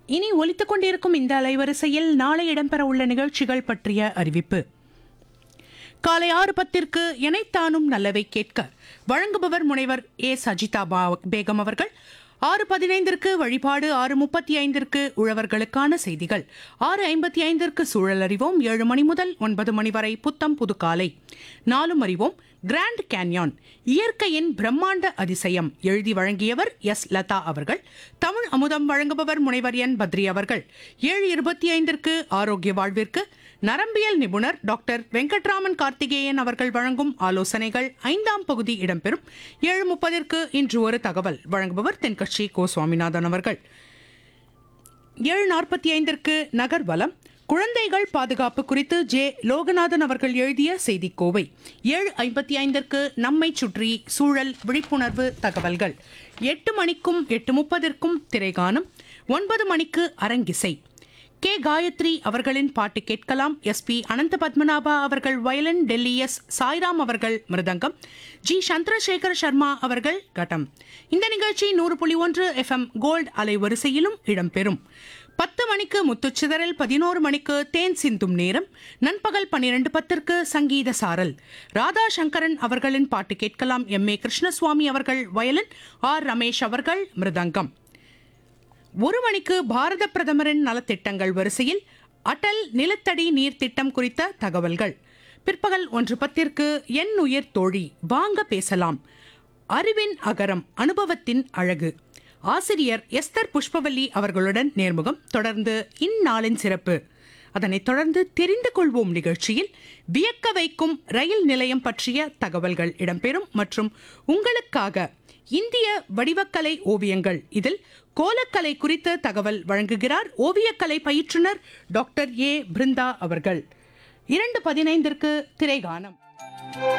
இனி ஒலித்துக் கொண்டிருக்கும் இந்த அலைவரிசையில் நாளை இடம்பெற உள்ள நிகழ்ச்சிகள் பற்றிய அறிவிப்பு காலை ஆறு பத்திற்கு எனைத்தானும் நல்லவை கேட்க வழங்குபவர் முனைவர் ஏ சஜிதா பா- பேகம் அவர்கள் ஆறு பதினைந்திற்கு வழிபாடு ஆறு முப்பத்தி ஐந்திற்கு உழவர்களுக்கான செய்திகள் ஆறு ஐம்பத்தி ஐந்திற்கு சூழல் அறிவோம் ஏழு மணி முதல் ஒன்பது மணி வரை புத்தம் புது காலை நாலும் அறிவோம் கிராண்ட் கேன்யான் இயற்கையின் பிரம்மாண்ட அதிசயம் எழுதி வழங்கியவர் எஸ் லதா அவர்கள் தமிழ் அமுதம் வழங்குபவர் முனைவர் என் பத்ரி அவர்கள் ஏழு இருபத்தி ஐந்திற்கு ஆரோக்கிய வாழ்விற்கு நரம்பியல் நிபுணர் டாக்டர் வெங்கட்ராமன் கார்த்திகேயன் அவர்கள் வழங்கும் ஆலோசனைகள் ஐந்தாம் பகுதி இடம்பெறும் ஏழு முப்பதிற்கு இன்று ஒரு தகவல் வழங்குபவர் தென்கட்சி கோ சுவாமிநாதன் அவர்கள் ஏழு நாற்பத்தி ஐந்திற்கு நகர்வலம் குழந்தைகள் பாதுகாப்பு குறித்து ஜே லோகநாதன் அவர்கள் எழுதிய செய்திக்கோவை ஏழு ஐம்பத்தி ஐந்திற்கு நம்மை சுற்றி சூழல் விழிப்புணர்வு தகவல்கள் எட்டு மணிக்கும் எட்டு முப்பதற்கும் திரைகானம் ஒன்பது மணிக்கு அரங்கிசை கே காயத்ரி அவர்களின் பாட்டு கேட்கலாம் எஸ் பி அனந்த பத்மநாபா அவர்கள் வயலின் டெல்லி எஸ் சாய்ராம் அவர்கள் மிருதங்கம் ஜி சந்திரசேகர் சர்மா அவர்கள் கட்டம் இந்த நிகழ்ச்சி நூறு புள்ளி ஒன்று எஃப்எம் கோல்ட் அலைவரிசையிலும் இடம்பெறும் பத்து மணிக்கு முத்துச்சிதறல் பதினோரு மணிக்கு தேன் சிந்தும் நேரம் நண்பகல் பன்னிரண்டு பத்திற்கு சங்கீத சாரல் ராதா சங்கரன் அவர்களின் பாட்டு கேட்கலாம் எம் ஏ கிருஷ்ணசுவாமி அவர்கள் வயலின் ஆர் ரமேஷ் அவர்கள் மிருதங்கம் ஒரு மணிக்கு பாரத பிரதமரின் நலத்திட்டங்கள் வரிசையில் அடல் நிலத்தடி நீர் திட்டம் குறித்த தகவல்கள் பிற்பகல் ஒன்று பத்திற்கு என் உயிர் தோழி வாங்க பேசலாம் அறிவின் அகரம் அனுபவத்தின் அழகு ஆசிரியர் எஸ்தர் புஷ்பவல்லி அவர்களுடன் நேர்முகம் தொடர்ந்து இந்நாளின் சிறப்பு அதனைத் தொடர்ந்து தெரிந்து கொள்வோம் நிகழ்ச்சியில் வியக்க வைக்கும் ரயில் நிலையம் பற்றிய தகவல்கள் இடம்பெறும் மற்றும் உங்களுக்காக இந்திய வடிவக்கலை ஓவியங்கள் இதில் கோலக்கலை குறித்த தகவல் வழங்குகிறார் ஓவியக்கலை பயிற்றுனர் டாக்டர் ஏ பிருந்தா அவர்கள் இரண்டு பதினைந்திற்கு திரைகானம்